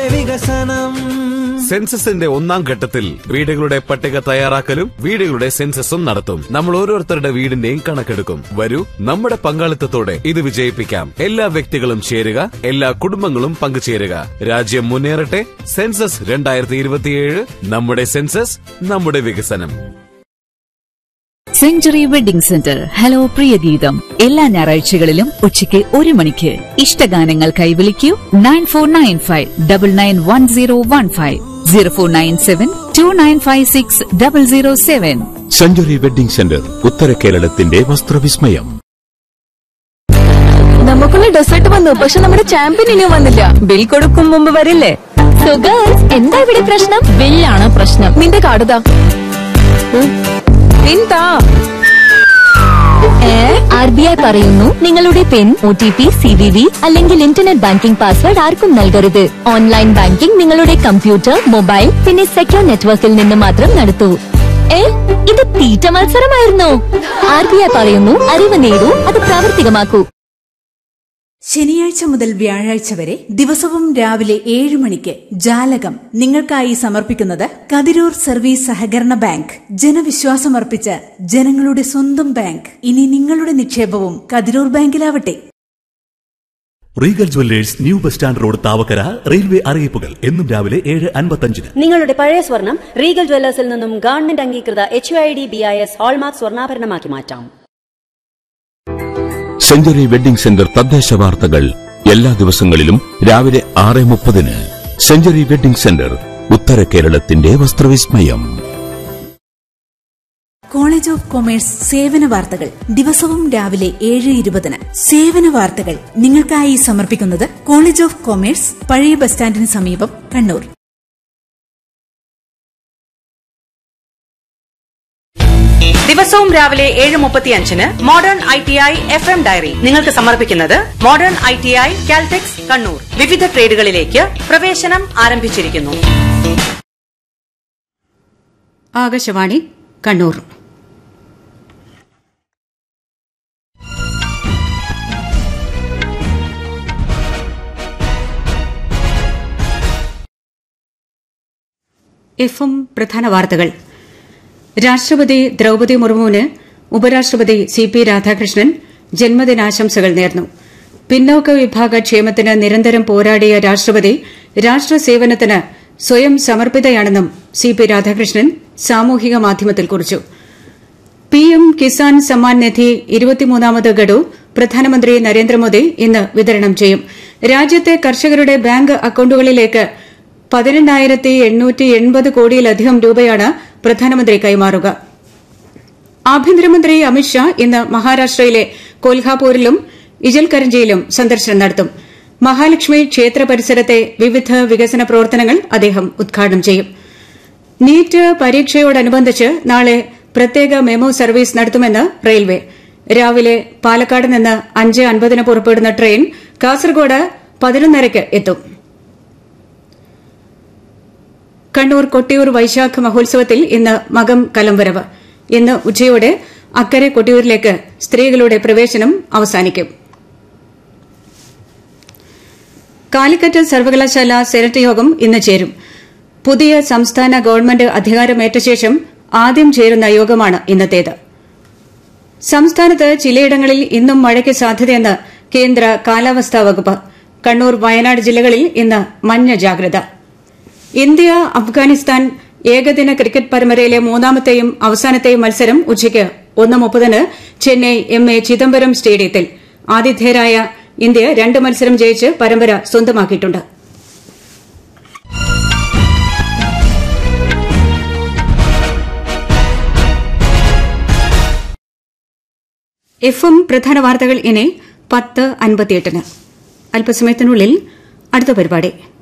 വികസനം സെൻസസിന്റെ ഒന്നാം ഘട്ടത്തിൽ വീടുകളുടെ പട്ടിക തയ്യാറാക്കലും വീടുകളുടെ സെൻസസും നടത്തും നമ്മൾ ഓരോരുത്തരുടെ വീടിന്റെയും കണക്കെടുക്കും വരൂ നമ്മുടെ പങ്കാളിത്തത്തോടെ ഇത് വിജയിപ്പിക്കാം എല്ലാ വ്യക്തികളും ചേരുക എല്ലാ കുടുംബങ്ങളും പങ്കുചേരുക രാജ്യം മുന്നേറട്ടെ സെൻസസ് രണ്ടായിരത്തി ഇരുപത്തിയേഴ് നമ്മുടെ സെൻസസ് നമ്മുടെ വികസനം സെഞ്ചുറി വെഡിംഗ് സെന്റർ ഹലോ പ്രിയഗീതം എല്ലാ ഞായറാഴ്ചകളിലും ഉച്ചയ്ക്ക് ഒരു മണിക്ക് ഇഷ്ടഗാനങ്ങൾക്കായി വിളിക്കൂ nine four nine five double nine one zero one five zero four nine seven two nine five six double zero seven century wedding centre ഉത്തര കേരളത്തിന്റെ വസ്ത്രവിസ്മയം നമുക്കുള്ള ഡെസേർട്ട് വന്നു പക്ഷെ നമ്മുടെ ചാമ്പ്യൻ ഇനിയും വന്നില്ല ബിൽ കൊടുക്കും മുമ്പ് വരില്ലേ സോ ഗേൾസ് എന്താ ഇവിടെ പ്രശ്നം ബില്ലാണ് പ്രശ്നം നിന്റെ കാർഡുതാ പിന്താ ആർ ബി ഐ പറയുന്നു നിങ്ങളുടെ PIN O T P C V V അല്ലെങ്കിൽ ഇന്റർനെറ്റ് ബാങ്കിംഗ് പാസ്വേഡ് ആർക്കും നൽകരുത് ഓൺലൈൻ ബാങ്കിംഗ് നിങ്ങളുടെ കമ്പ്യൂട്ടർ മൊബൈൽ പിന്നെ സെക്യൂർ നെറ്റ്വർക്കിൽ നിന്ന് മാത്രം നടത്തൂ ഏ ഇത് തീറ്റ മത്സരമായിരുന്നോ ആർ ബി ഐ പറയുന്നു അറിവ് നേടൂ അത് പ്രാവർത്തികമാക്കൂ ശനിയാഴ്ച മുതൽ വ്യാഴാഴ്ച വരെ ദിവസവും രാവിലെ ഏഴ് മണിക്ക് ജാലകം നിങ്ങൾക്കായി സമർപ്പിക്കുന്നത് കതിരൂർ സർവീസ് സഹകരണ ബാങ്ക് ജനവിശ്വാസമർപ്പിച്ച ജനങ്ങളുടെ സ്വന്തം ബാങ്ക് ഇനി നിങ്ങളുടെ നിക്ഷേപവും കതിരൂർ ബാങ്കിലാവട്ടെ Regal jewellers new bus stand road Thavakkara railway അറിയിപ്പുകൾ എന്നും രാവിലെ ഏഴ് അൻപത്തഞ്ചിന് നിങ്ങളുടെ പഴയ സ്വർണം റീഗൽ ജ്വല്ലേഴ്സിൽ നിന്നും ഗവൺമെന്റ് അംഗീകൃത H I D B I S hallmark സ്വർണ്ണാഭരണമാക്കി മാറ്റാം സെഞ്ചുറി വെഡിംഗ് സെന്റർ തദ്ദേശ വാർത്തകൾ എല്ലാ ദിവസങ്ങളിലും രാവിലെ ആറ് മുപ്പതിന് സെഞ്ചുറി വെഡിംഗ് സെന്റർ ഉത്തര കേരളത്തിന്റെ വസ്ത്രവിസ്മയം കോളേജ് ഓഫ് കൊമേഴ്സ് സേവന വാർത്തകൾ ദിവസവും രാവിലെ ഏഴ് ഇരുപതിന് സേവന വാർത്തകൾ നിങ്ങൾക്കായി സമർപ്പിക്കുന്നത് കോളേജ് ഓഫ് കൊമേഴ്സ് പഴയ ബസ് സ്റ്റാൻഡിന് സമീപം കണ്ണൂർ ദിവസവും രാവിലെ ഏഴ് മുപ്പത്തിയഞ്ചിന് modern I T I F M diary നിങ്ങൾക്ക് സമർപ്പിക്കുന്നത് modern I T I Caltex Kannur വിവിധ ട്രേഡുകളിലേക്ക് പ്രവേശനം ആരംഭിച്ചിരിക്കുന്നു ആകാശവാണി കണ്ണൂർ എഫും പ്രധാന വാർത്തകൾ രാഷ്ട്രപതി ദ്രൌപതി മുർമുവിന് ഉപരാഷ്ട്രപതി സി പി രാധാകൃഷ്ണൻ ജന്മദിനാശംസകൾ നേർന്നു പിന്നോക്ക വിഭാഗ ക്ഷേമത്തിന് നിരന്തരം പോരാടിയ രാഷ്ട്രപതി രാഷ്ട്രസേവനത്തിന് സ്വയം സമർപ്പിതയാണെന്നും സി പി രാധാകൃഷ്ണൻ സാമൂഹിക മാധ്യമത്തിൽ കുറിച്ചു പി എം കിസാൻ സമ്മാൻ നിധി ഇരുപത്തിമൂന്നാമത് ഗഡു പ്രധാനമന്ത്രി നരേന്ദ്രമോദി ഇന്ന് വിതരണം ചെയ്യും രാജ്യത്തെ കർഷകരുടെ ബാങ്ക് അക്കൌണ്ടുകളിലേക്ക് പതിനെണ്ണായിരത്തി എണ്ണൂറ്റി എൺപത് കോടിയിലധികം രൂപയാണ് പ്രധാനമന്ത്രി കൈമാറുക ആഭ്യന്തരമന്ത്രി അമിത്ഷാ ഇന്ന് മഹാരാഷ്ട്രയിലെ കൊൽഹാപൂരിലും ഇജൽകരഞ്ചിയിലും സന്ദർശനം നടത്തും മഹാലക്ഷ്മി ക്ഷേത്ര പരിസരത്തെ വിവിധ വികസന പ്രവർത്തനങ്ങൾ അദ്ദേഹം ഉദ്ഘാടനം ചെയ്യും നീറ്റ് പരീക്ഷയോടനുബന്ധിച്ച് നാളെ പ്രത്യേക മെമു സർവീസ് നടത്തുമെന്ന് റെയിൽവേ രാവിലെ പാലക്കാട് നിന്ന് അഞ്ച് അൻപതിന് പുറപ്പെടുന്ന ട്രെയിൻ കാസർഗോഡ് പതിനൊന്നരയ്ക്ക് എത്തും കണ്ണൂർ കൊട്ടിയൂർ വൈശാഖ മഹോത്സവത്തിൽ ഇന്ന് മകം കലംവരവ് ഇന്ന് ഉച്ചയോടെ അക്കരെ കൊട്ടിയൂരിലേക്ക് സ്ത്രീകളുടെ പ്രവേശനം അവസാനിക്കും കാലിക്കറ്റ് സർവകലാശാല സെനറ്റ് യോഗം ഇന്ന് ചേരും പുതിയ സംസ്ഥാന ഗവൺമെന്റ് അധികാരമേറ്റ ശേഷം ആദ്യം ചേരുന്ന യോഗമാണ് ഇന്നത്തേത് സംസ്ഥാനത്ത് ചിലയിടങ്ങളിൽ ഇന്നും മഴയ്ക്ക് സാധ്യതയെന്ന് കേന്ദ്ര കാലാവസ്ഥാ വകുപ്പ് കണ്ണൂർ വയനാട് ജില്ലകളിൽ ഇന്ന് മഞ്ഞ ജാഗ്രത ഇന്ത്യ അഫ്ഗാനിസ്ഥാൻ ഏകദിന ക്രിക്കറ്റ് പരമ്പരയിലെ മൂന്നാമത്തെയും അവസാനത്തെയും മത്സരം ഉച്ചയ്ക്ക് ഒന്ന് മുപ്പതിന് ചെന്നൈ എം എ ചിദംബരം സ്റ്റേഡിയത്തിൽ ആതിഥേയരായ ഇന്ത്യ രണ്ട് മത്സരം ജയിച്ച് പരമ്പര സ്വന്തമാക്കിയിട്ടുണ്ട് എഫും പ്രധാന വാർത്തകൾ ഇനി പത്ത് അൻപത്തിയെട്ടിന് അല്പസമയത്തിനുള്ളിൽ അടുത്ത പരിപാടി